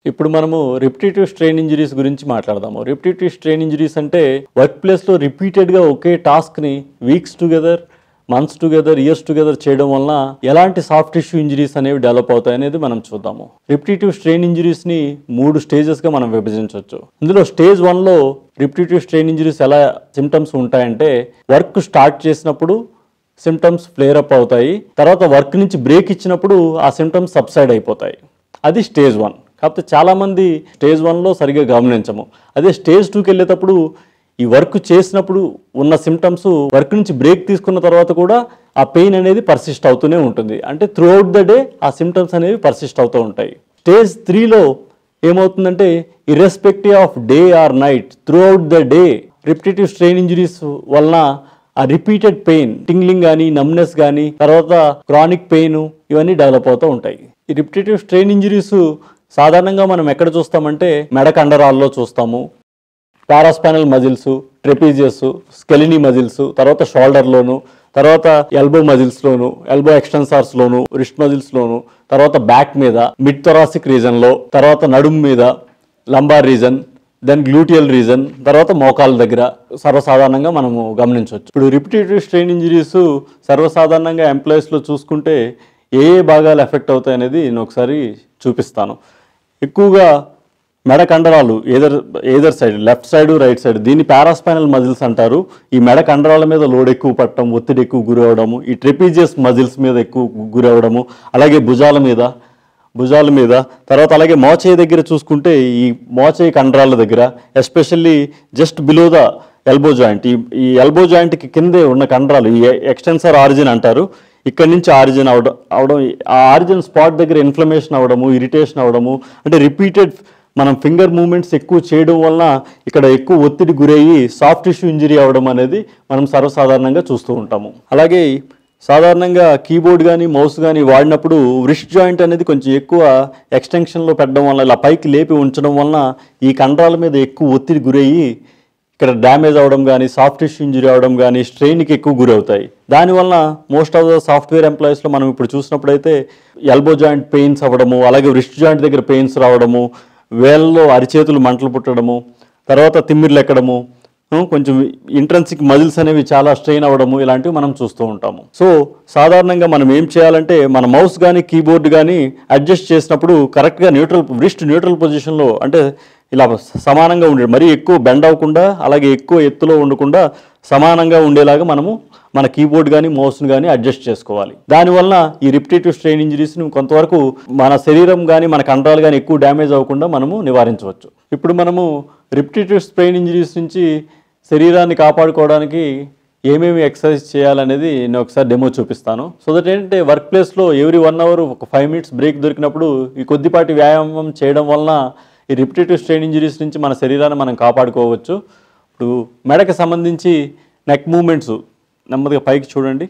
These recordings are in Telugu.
ఇప్పుడు మనము రిపిటేటివ్ స్ట్రెయిన్ ఇంజరీస్ గురించి మాట్లాడదాము రిపిటేటివ్ స్ట్రెయిన్ ఇంజరీస్ అంటే వర్క్ ప్లేస్లో రిపీటెడ్గా ఒకే టాస్క్ని weeks together months together years together చేయడం వలన ఎలాంటి సాఫ్ట్ టిష్యూ ఇంజరీస్ అనేవి డెవలప్ అవుతాయి అనేది మనం చూద్దాము రిపిటేటివ్ స్ట్రెయిన్ ఇంజరీస్ని మూడు స్టేజెస్గా మనం విభజించవచ్చు ఇందులో స్టేజ్ వన్లో రిపిటేటివ్ స్ట్రెయిన్ ఇంజరీస్ ఎలా సిమ్టమ్స్ ఉంటాయంటే వర్క్ స్టార్ట్ చేసినప్పుడు సిమ్టమ్స్ ఫ్లేర్ అప్ అవుతాయి తర్వాత వర్క్ నుంచి బ్రేక్ ఇచ్చినప్పుడు ఆ సిమ్టమ్స్ సబ్సైడ్ అయిపోతాయి అది స్టేజ్ వన్ కాకపోతే చాలామంది స్టేజ్ వన్లో సరిగ్గా గమనించము అదే స్టేజ్ టూకి వెళ్ళేటప్పుడు ఈ వర్క్ చేసినప్పుడు ఉన్న సిమ్టమ్స్ వర్క్ నుంచి బ్రేక్ తీసుకున్న తర్వాత కూడా ఆ పెయిన్ అనేది పర్సిస్ట్ అవుతూనే ఉంటుంది అంటే త్రూ అవుట్ ద డే ఆ సిమ్టమ్స్ అనేవి పర్సిస్ట్ అవుతూ ఉంటాయి స్టేజ్ త్రీలో ఏమవుతుందంటే irrespective of day or night throughout the day repetitive strain injuries వలన ఆ రిపీటెడ్ పెయిన్ టింగ్లింగ్ కానీ నమ్నెస్ కానీ తర్వాత క్రానిక్ పెయిన్ ఇవన్నీ డెవలప్ అవుతూ ఉంటాయి ఈ రిపిటేటివ్ స్ట్రెయిన్ ఇంజరీస్ సాధారణంగా మనం ఎక్కడ చూస్తామంటే మెడ కండరాల్లో చూస్తాము paraspinal muscles trapezius scalene muscles తర్వాత షోల్డర్లోను తర్వాత ఎల్బో మజిల్స్లోను ఎల్బో ఎక్స్టెన్సార్స్లోను రిస్ట్ మజిల్స్లోను తర్వాత బ్యాక్ మీద మిడ్ థొరాసిక్ రీజన్లో తర్వాత నడుము మీద lumbar region then gluteal region తర్వాత మోకాల దగ్గర సర్వసాధారణంగా మనము గమనించవచ్చు ఇప్పుడు రిపిటేటివ్ స్ట్రెయిన్ ఇంజరీస్ సర్వసాధారణంగా ఎంప్లాయీస్లో చూసుకుంటే ఏ ఏ భాగాలు ఎఫెక్ట్ అవుతాయి అనేది నేను ఒకసారి చూపిస్తాను ఎక్కువగా మెడ కండరాలు either either side left side right side దీన్ని పారాస్పైనల్ మజిల్స్ అంటారు ఈ మెడ కండరాల మీద లోడ్ ఎక్కువ పట్టడం ఒత్తిడి ఎక్కువ గురి అవడము ఈ ట్రెపీజియస్ మజిల్స్ మీద ఎక్కువ గురి అవడము అలాగే భుజాల మీద భుజాల మీద తర్వాత అలాగే మోచేయి దగ్గర చూసుకుంటే ఈ మోచేయి కండరాల దగ్గర especially just below the elbow joint ఈ ఈ ఎల్బో జాయింట్కి కిందే ఉన్న కండరాలు ఈ ఎక్స్టెన్సర్ ఆరిజిన్ అంటారు ఇక్కడి నుంచి ఆరిజిన్ అవడం అవడం ఆ ఆరిజిన్ స్పాట్ దగ్గర ఇన్ఫ్లమేషన్ అవడము ఇరిటేషన్ అవడము అంటే రిపీటెడ్ మనం ఫింగర్ మూమెంట్స్ ఎక్కువ చేయడం వలన ఇక్కడ ఎక్కువ ఒత్తిడి గురయ్యి సాఫ్ట్ టిష్యూ ఇంజరీ అవ్వడం అనేది మనం సర్వసాధారణంగా చూస్తూ ఉంటాము అలాగే సాధారణంగా కీబోర్డ్ కానీ మౌస్ కానీ వాడినప్పుడు రిస్ట్ జాయింట్ అనేది కొంచెం ఎక్కువ ఎక్స్టెన్షన్లో పెట్టడం వల్ల ఇలా పైకి లేపి ఉంచడం వలన ఈ కండరాల మీద ఎక్కువ ఒత్తిడి గురయ్యి ఇక్కడ డ్యామేజ్ అవ్వడం కానీ సాఫ్ట్ టిష్యూ ఇంజరీ అవ్వడం కానీ స్ట్రెయిన్కి ఎక్కువ గురవుతాయి దానివల్ల మోస్ట్ ఆఫ్ ద సాఫ్ట్వేర్ ఎంప్లాయీస్లో మనం ఇప్పుడు చూసినప్పుడైతే ఎల్బో జాయింట్ పెయిన్స్ అవ్వడము అలాగే రిస్ట్ జాయింట్ దగ్గర పెయిన్స్ రావడము వేళ్ళలో అరిచేతులు మంటలు పుట్టడము తర్వాత తిమ్మిర్లు ఎక్కడము ఉం, కొంచెం ఇంట్రెన్సిక్ మజిల్స్ అనేవి చాలా స్ట్రెయిన్ అవ్వడము ఇలాంటివి మనం చూస్తూ ఉంటాము సో సాధారణంగా మనం ఏం చేయాలంటే మన మౌస్ కానీ కీబోర్డ్ కానీ అడ్జస్ట్ చేసినప్పుడు కరెక్ట్గా న్యూట్రల్ రిస్ట్ న్యూట్రల్ పొజిషన్లో అంటే ఇలా సమానంగా ఉండే మరీ ఎక్కువ బెండ్ అవ్వకుండా అలాగే ఎక్కువ ఎత్తులో ఉండకుండా సమానంగా ఉండేలాగా మనము మన కీబోర్డ్ కానీ మౌస్ని కానీ అడ్జస్ట్ చేసుకోవాలి దానివల్ల ఈ రిపిటేటివ్ స్ట్రెయిన్ ఇంజరీస్ని కొంతవరకు మన శరీరం కానీ మన కండరాలు కానీ ఎక్కువ డ్యామేజ్ అవ్వకుండా మనము నివారించవచ్చు ఇప్పుడు మనము రిపిటేటివ్ స్ట్రెయిన్ ఇంజరీస్ నుంచి శరీరాన్ని కాపాడుకోవడానికి ఏమేమి ఎక్సర్సైజ్ చేయాలనేది నేను ఒకసారి డెమో చూపిస్తాను సో దట్ ఏంటంటే వర్క్ ప్లేస్లో ఎవ్రీ వన్ అవర్ ఒక ఫైవ్ మినిట్స్ బ్రేక్ దొరికినప్పుడు ఈ కొద్దిపాటి వ్యాయామం చేయడం వలన ఈ రిపిటేటివ్ స్ట్రెయిన్ ఇంజరీస్ నుంచి మన శరీరాన్ని మనం కాపాడుకోవచ్చు ఇప్పుడు మెడకి సంబంధించి నెక్ మూమెంట్స్ నెమ్మదిగా పైకి చూడండి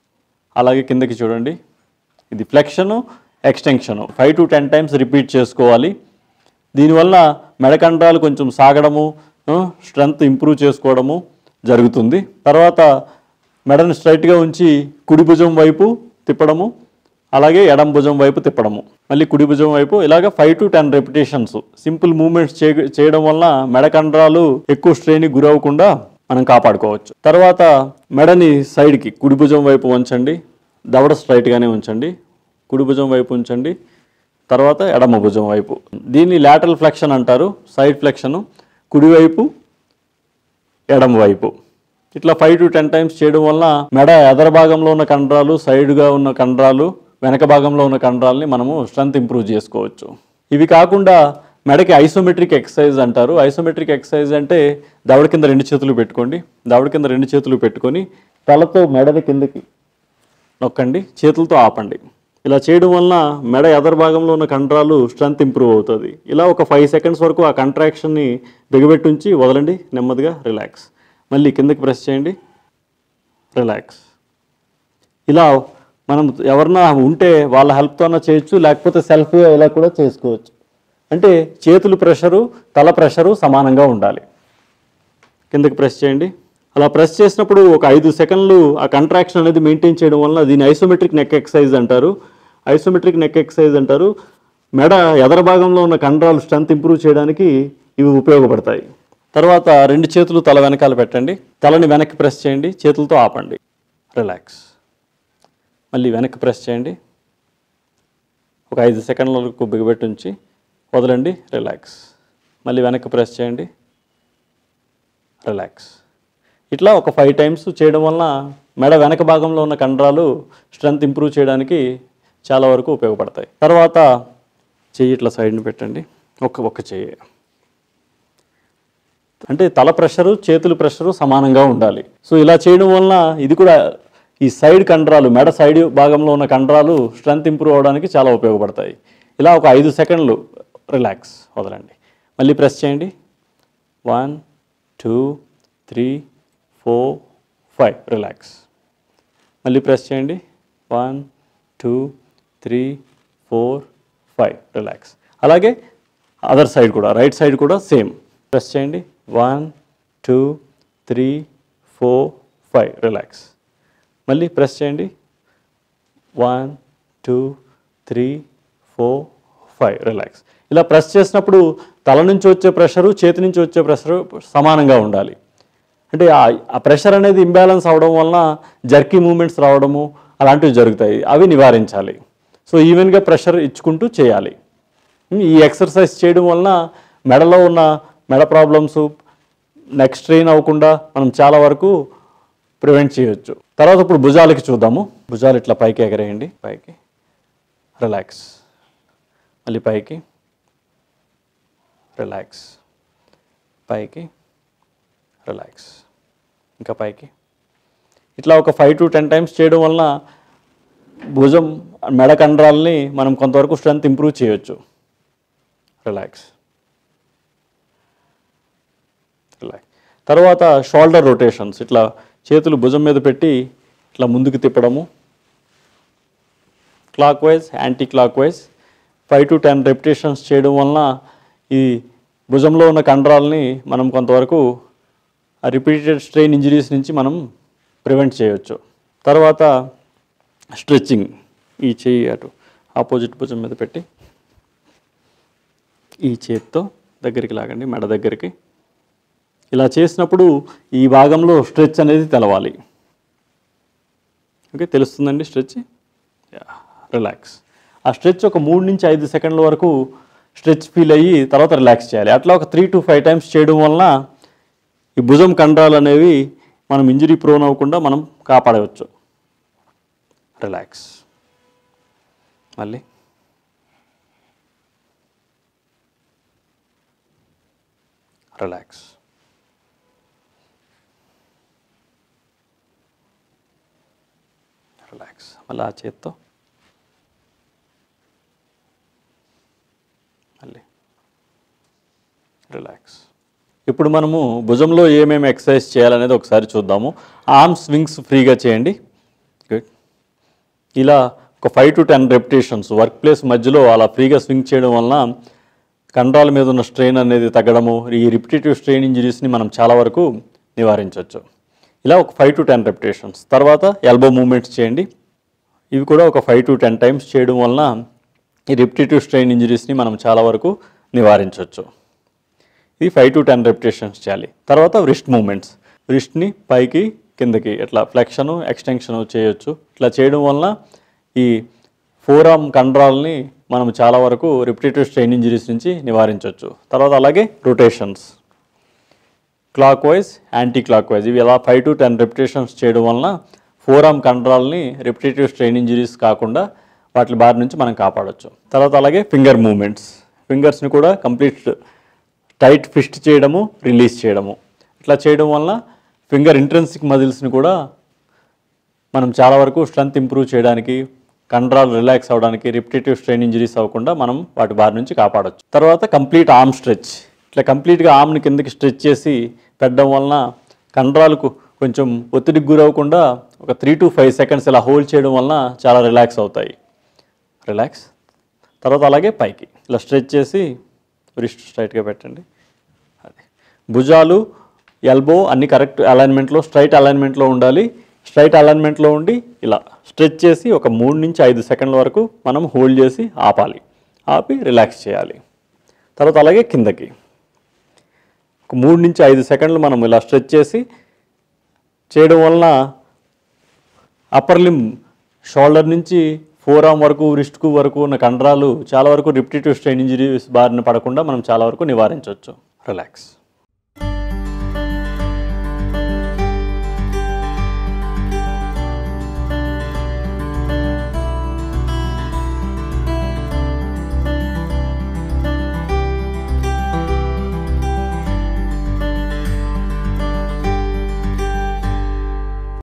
అలాగే కిందకి చూడండి ఇది flexion extension five to ten times repeat చేసుకోవాలి దీనివల్ల మెడకండరాలు కొంచెం సాగడము స్ట్రెంగ్త్ ఇంప్రూవ్ చేసుకోవడము జరుగుతుంది తర్వాత మెడను స్ట్రైట్గా ఉంచి కుడి భుజం వైపు తిప్పడము అలాగే ఎడం భుజం వైపు తిప్పడము మళ్ళీ కుడి భుజం వైపు ఇలాగ five to ten repetitions simple movements చే చేయడం వల్ల మెడ కండరాలు ఎక్కువ స్ట్రెయిన్కి గురవ్వకుండా మనం కాపాడుకోవచ్చు తర్వాత మెడని సైడ్కి కుడి భుజం వైపు ఉంచండి దవడ స్ట్రైట్గానే ఉంచండి కుడి భుజం వైపు ఉంచండి తర్వాత ఎడమ భుజం వైపు దీన్ని లాటరల్ ఫ్లెక్షన్ అంటారు సైడ్ ఫ్లెక్షను కుడివైపు ఎడమ వైపు ఇట్లా ఫైవ్ టు టెన్ టైమ్స్ చేయడం వల్ల మెడ ఎదర భాగంలో ఉన్న కండరాలు సైడ్గా ఉన్న కండరాలు వెనక భాగంలో ఉన్న కండరాలని మనము స్ట్రెంత్ ఇంప్రూవ్ చేసుకోవచ్చు ఇవి కాకుండా మెడకి ఐసోమెట్రిక్ ఎక్సర్సైజ్ అంటారు ఐసోమెట్రిక్ ఎక్సర్సైజ్ అంటే దవడ కింద రెండు చేతులు పెట్టుకోండి దవడ కింద రెండు చేతులు పెట్టుకొని తలతో మెడని కిందకి నొక్కండి చేతులతో ఆపండి ఇలా చేయడం వలన మెడ ఎదర్ భాగంలో ఉన్న కండరాలు స్ట్రెంత్ ఇంప్రూవ్ అవుతుంది ఇలా ఒక ఫైవ్ సెకండ్స్ వరకు ఆ కంట్రాక్షన్ని బిగబెట్టుంచి వదలండి నెమ్మదిగా రిలాక్స్ మళ్ళీ కిందకి ప్రెస్ చేయండి రిలాక్స్ ఇలా మనం ఎవరన్నా ఉంటే వాళ్ళ హెల్ప్తో అన్నా చేయొచ్చు లేకపోతే సెల్ఫ్ ఇలా కూడా చేసుకోవచ్చు అంటే చేతులు ప్రెషరు తల ప్రెషరు సమానంగా ఉండాలి కిందకి ప్రెస్ చేయండి అలా ప్రెస్ చేసినప్పుడు ఒక ఐదు సెకండ్లు ఆ కంట్రాక్షన్ అనేది మెయింటైన్ చేయడం వల్ల దీన్ని ఐసోమెట్రిక్ నెక్ ఎక్సర్సైజ్ అంటారు ఐసోమెట్రిక్ నెక్ ఎక్సర్సైజ్ అంటారు మెడ ఎదర భాగంలో ఉన్న కండరాలు స్ట్రెంత్ ఇంప్రూవ్ చేయడానికి ఇవి ఉపయోగపడతాయి తర్వాత రెండు చేతులు తల వెనకాల పెట్టండి తలని వెనక్కి ప్రెస్ చేయండి చేతులతో ఆపండి రిలాక్స్ మళ్ళీ వెనక్కి ప్రెస్ చేయండి ఒక ఐదు సెకండ్ల వరకు బిగబెట్టి ఉంచి వదలండి రిలాక్స్ మళ్ళీ వెనక్కి ప్రెస్ చేయండి రిలాక్స్ ఇట్లా ఒక ఫైవ్ టైమ్స్ చేయడం వలన మెడ వెనక భాగంలో ఉన్న కండరాలు స్ట్రెంత్ ఇంప్రూవ్ చేయడానికి చాలా వరకు ఉపయోగపడతాయి తర్వాత చెయ్యి ఇట్లా సైడ్ని పెట్టండి ఒక్క ఒక్క చెయ్యి అంటే తల ప్రెషరు చేతుల ప్రెషరు సమానంగా ఉండాలి సో ఇలా చేయడం వలన ఇది కూడా ఈ సైడ్ కండరాలు మెడ సైడ్ భాగంలో ఉన్న కండరాలు స్ట్రెంత్ ఇంప్రూవ్ అవడానికి చాలా ఉపయోగపడతాయి ఇలా ఒక ఐదు సెకండ్లు రిలాక్స్ వదలండి మళ్ళీ ప్రెస్ చేయండి one two three four five relax మళ్ళీ ప్రెస్ చేయండి one two three four five relax అలాగే అదర్ సైడ్ కూడా రైట్ సైడ్ కూడా సేమ్ ప్రెస్ చేయండి one two three four five relax మళ్ళీ ప్రెస్ చేయండి one two three four five relax ఇలా ప్రెస్ చేసినప్పుడు తల నుంచి వచ్చే ప్రెషరు చేతి నుంచి వచ్చే ప్రెషరు సమానంగా ఉండాలి అంటే ఆ- ఆ ప్రెషర్ అనేది ఇంబ్యాలెన్స్ అవడం వలన జర్కీ మూమెంట్స్ రావడము అలాంటివి జరుగుతాయి అవి నివారించాలి సో ఈవెన్గా ప్రెషర్ ఇచ్చుకుంటూ చేయాలి ఈ ఎక్సర్సైజ్ చేయడం వలన మెడలో ఉన్న మెడ ప్రాబ్లమ్స్ నెక్ స్ట్రెయిన్ అవ్వకుండా మనం చాలా వరకు ప్రివెంట్ చేయొచ్చు తర్వాత ఇప్పుడు భుజాలకి చూద్దాము భుజాలు ఇట్లా పైకి ఎగరేయండి పైకి రిలాక్స్ మళ్ళీ పైకి రిలాక్స్ పైకి రిలాక్స్ ఇంకా పైకి ఇట్లా ఒక ఫైవ్ టు టెన్ టైమ్స్ చేయడం వలన భుజం మెడ కండరాలని మనం కొంతవరకు స్ట్రెంత్ ఇంప్రూవ్ చేయొచ్చు రిలాక్స్ రిలాక్స్ తర్వాత షోల్డర్ రొటేషన్స్ ఇట్లా చేతులు భుజం మీద పెట్టి ఇట్లా ముందుకు తిప్పడము clockwise anti clockwise five to ten repetitions చేయడం వలన ఈ భుజంలో ఉన్న కండరాలని మనం కొంతవరకు ఆ రిపీటెడ్ స్ట్రెయిన్ ఇంజరీస్ నుంచి మనం ప్రివెంట్ చేయొచ్చు తర్వాత స్ట్రెచ్చింగ్ ఈ చేయి అటు ఆపోజిట్ భుజం మీద పెట్టి ఈ చేతితో దగ్గరికి లాగండి మెడ దగ్గరికి ఇలా చేసినప్పుడు ఈ భాగంలో స్ట్రెచ్ అనేది తెలవాలి ఓకే తెలుస్తుందండి స్ట్రెచ్ రిలాక్స్ ఆ స్ట్రెచ్ ఒక మూడు నుంచి ఐదు సెకండ్ల వరకు స్ట్రెచ్ ఫీల్ అయ్యి తర్వాత రిలాక్స్ చేయాలి అట్లా ఒక త్రీ టు ఫైవ్ టైమ్స్ చేయడం వలన ఈ భుజం కండరాలు అనేవి మనం ఇంజరీ ప్రోన్ అవ్వకుండా మనం కాపాడవచ్చు రిలాక్స్ మళ్ళీ రిలాక్స్ రిలాక్స్ మళ్ళీ ఆ చేత్తో మళ్ళీ రిలాక్స్ ఇప్పుడు మనము భుజంలో ఏమేమి ఎక్సర్సైజ్ చేయాలనేది ఒకసారి చూద్దాము ఆర్మ్ స్వింగ్స్ ఫ్రీగా చేయండి గుడ్ ఇలా ఒక five to ten repetitions work place మధ్యలో అలా ఫ్రీగా స్వింగ్ చేయడం వలన కండరాల మీద ఉన్న స్ట్రెయిన్ అనేది తగ్గడము ఈ రిపిటేటివ్ స్ట్రెయిన్ ఇంజరీస్ని మనం చాలా వరకు నివారించవచ్చు ఇలా ఒక ఫైవ్ టు టెన్ రెపిటేషన్స్ తర్వాత ఎల్బో మూమెంట్స్ చేయండి ఇవి కూడా ఒక ఫైవ్ టు టెన్ టైమ్స్ చేయడం వలన ఈ రిపిటేటివ్ స్ట్రెయిన్ ఇంజరీస్ని మనం చాలా వరకు నివారించవచ్చు ఇది ఫైవ్ టు టెన్ రెపిటేషన్స్ చేయాలి తర్వాత రిస్ట్ మూమెంట్స్ రిస్ట్ని పైకి కిందకి ఇట్లా ఫ్లెక్షను ఎక్స్టెన్షను చేయొచ్చు ఇట్లా చేయడం వలన ఈ ఫోర్ ఆర్మ్ కండరాలని మనం చాలా వరకు రిపిటేటివ్ స్ట్రెయిన్ ఇంజరీస్ నుంచి నివారించవచ్చు తర్వాత అలాగే rotations clockwise anti clockwise ఇవి ఇలా ఫైవ్ టు టెన్ రెపిటేషన్స్ చేయడం వలన ఫోర్ ఆర్మ్ కండరాలని రిపిటేటివ్ స్ట్రెయిన్ ఇంజరీస్ కాకుండా వాటి బారి నుంచి మనం కాపాడొచ్చు తర్వాత అలాగే ఫింగర్ మూమెంట్స్ ఫింగర్స్ని కూడా కంప్లీట్ టైట్ ఫిస్ట్ చేయడము రిలీజ్ చేయడము ఇట్లా చేయడం వలన ఫింగర్ ఇంట్రెన్సిక్ మజిల్స్ని కూడా మనం చాలా వరకు స్ట్రెంత్ ఇంప్రూవ్ చేయడానికి కండరాలు రిలాక్స్ అవ్వడానికి రిపిటేటివ్ స్ట్రెయిన్ ఇంజరీస్ అవ్వకుండా మనం వాటి బారి నుంచి కాపాడొచ్చు తర్వాత కంప్లీట్ ఆర్మ్ స్ట్రెచ్ ఇట్లా కంప్లీట్గా ఆర్మ్ని కిందకి స్ట్రెచ్ చేసి పెట్టడం వలన కండరాలకు కొంచెం ఒత్తిడికి గురవ్వకుండా ఒక త్రీ టు ఫైవ్ సెకండ్స్ ఇలా హోల్డ్ చేయడం వలన చాలా రిలాక్స్ అవుతాయి రిలాక్స్ తర్వాత అలాగే పైకి ఇలా స్ట్రెచ్ చేసి రిస్ట్ స్ట్రైట్గా పెట్టండి అది భుజాలు ఎల్బో అన్ని కరెక్ట్ అలైన్మెంట్లో స్ట్రైట్ అలైన్మెంట్లో ఉండాలి స్ట్రైట్ అలైన్మెంట్లో ఉండి ఇలా స్ట్రెచ్ చేసి ఒక మూడు నుంచి ఐదు సెకండ్ల వరకు మనం హోల్డ్ చేసి ఆపాలి ఆపి రిలాక్స్ చేయాలి తర్వాత అలాగే కిందకి ఒక మూడు నుంచి ఐదు సెకండ్లు మనం ఇలా స్ట్రెచ్ చేసి చేయడం వలన అప్పర్ లిమ్ షోల్డర్ నుంచి ఫోర్ ఆర్మ్ వరకు రిస్ట్కు వరకు ఉన్న కండరాలు చాలా వరకు రిపిటేటివ్ స్ట్రెయిన్ ఇంజరీస్ బారిన పడకుండా మనం చాలా వరకు నివారించవచ్చు రిలాక్స్